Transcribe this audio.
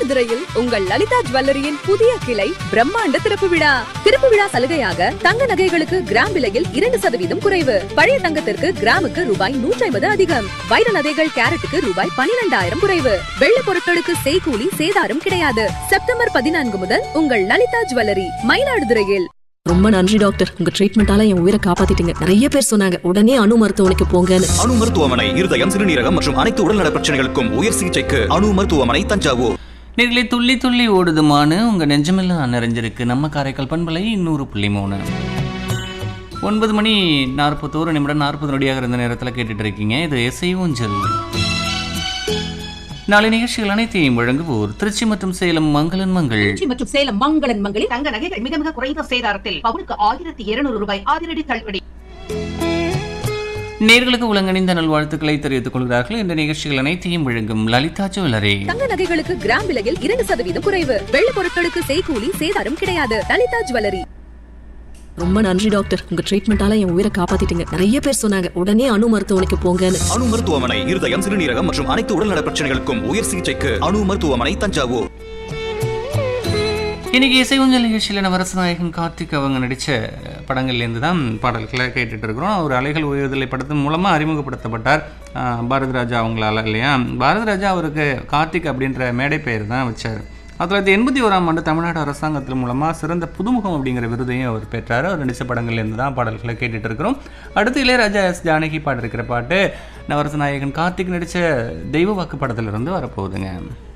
மயிலாடுதுறையில் உங்கள் லலிதா ஜுவல்லரியின் புதிய கிளை பிரம்மாண்ட திறப்பு விழா திறப்பு விழா சலுகையாக தங்க நகைகளுக்கு கிராம் விலையில் இரண்டு சதவீதம் குறைவு பழைய தங்கத்திற்கு கிராமுக்கு ரூபாய் நூற்றி ஐம்பது அதிகம் வைர நகைகள் கேரட்டுக்கு ரூபாய் பனிரெண்டாயிரம் குறைவு வெள்ளி பொருட்களுக்கு செய்கூலி சேதாரம் கிடையாது செப்டம்பர் பதினான்கு முதல் உங்கள் லலிதா ஜுவல்லரி மயிலாடுதுறையில் ரொம்ப நன்றி டாக்டர் உங்க ட்ரீட்மெண்டால என் உயிரை காப்பாத்திட்டீங்க நிறைய பேர் சொன்னாங்க உடனே அணு மருத்துவமனைக்கு போங்கன்னு அணு மருத்துவமனை இருதயம் சிறுநீரகம் மற்றும் அனைத்து உடல்நல பிரச்சனைகளுக்கும் உயர் சிகிச்சைக்கு அணு மருத்துவமனை தஞ்சாவூர் நேர்களை துள்ளி துள்ளி ஓடுதுமானு உங்கள் நெஞ்சமெல்லாம் நிறைஞ்சிருக்கு நம்ம காரைக்கால் பண்பலை நூறு புள்ளி மூணு ஒன்பது மணி நாற்பத்தோரு நிமிடம் நாற்பது நொடியாக இருந்த நேரத்தில் கேட்டுட்டு இருக்கீங்க இது இசை ஊஞ்சல் நாளை நிகழ்ச்சிகள் அனைத்தையும் வழங்குவோர் திருச்சி மற்றும் சேலம் மங்களன் மங்கள் திருச்சி மற்றும் சேலம் மங்களன் மங்களில் தங்க நகைகள் மிக மிக குறைந்த சேதாரத்தில் பவுனுக்கு ஆயிரத்தி இருநூறு ரூபாய் அதிரடி தள்ளுபடி நேர்களுக்கு உலகணிந்த நல்வாழ்த்துக்களை தெரிவித்துக் கொள்கிறார்கள் இந்த நிகழ்ச்சிகள் அனைத்தையும் வழங்கும் லலிதா ஜுவல்லரி தங்க நகைகளுக்கு கிராம் விலையில் இரண்டு சதவீதம் குறைவு வெள்ளி பொருட்களுக்கு செய்கூலி சேதாரம் கிடையாது லலிதா ஜுவல்லரி ரொம்ப நன்றி டாக்டர் உங்க ட்ரீட்மெண்டால என் உயிரை காப்பாத்திட்டீங்க நிறைய பேர் சொன்னாங்க உடனே அணு மருத்துவமனைக்கு போங்கன்னு அணு மருத்துவமனை இருதயம் சிறுநீரகம் மற்றும் அனைத்து உடல்நல பிரச்சனைகளுக்கும் உயர் சிகிச்சைக்கு அணு மருத்துவமனை தஞ்சாவூர் இன்னைக்கு இசை ஊஞ்சல் நிகழ்ச்சியில் நவரச நாயகன் கார்த்திக் அவங்க நடித்த படங்கள்லேருந்து தான் பாடல்களை கேட்டுட்டு இருக்கிறோம் அவர் அலைகள் உயர்தலை படத்தின் மூலமாக அறிமுகப்படுத்தப்பட்டார் ஆஹ் பாரதி ராஜா அவங்களால இல்லையா பாரதி ராஜா அவருக்கு கார்த்திக் அப்படின்ற மேடை பெயர் தான் வச்சார் ஆயிரத்தி தொள்ளாயிரத்தி எண்பத்தி ஓராம் ஆண்டு தமிழ்நாடு அரசாங்கத்தின் மூலமாக சிறந்த புதுமுகம் அப்படிங்கிற விருதையும் அவர் பெற்றார் அவர் நடித்த படங்கள்லேருந்து தான் பாடல்களை கேட்டுட்டு இருக்கிறோம் அடுத்து இளையராஜா எஸ் ஜானகி பாடிருக்கிற பாட்டு நவரச நாயகன் கார்த்திக் நடித்த தெய்வ வாக்கு படத்திலிருந்து வரப்போகுதுங்க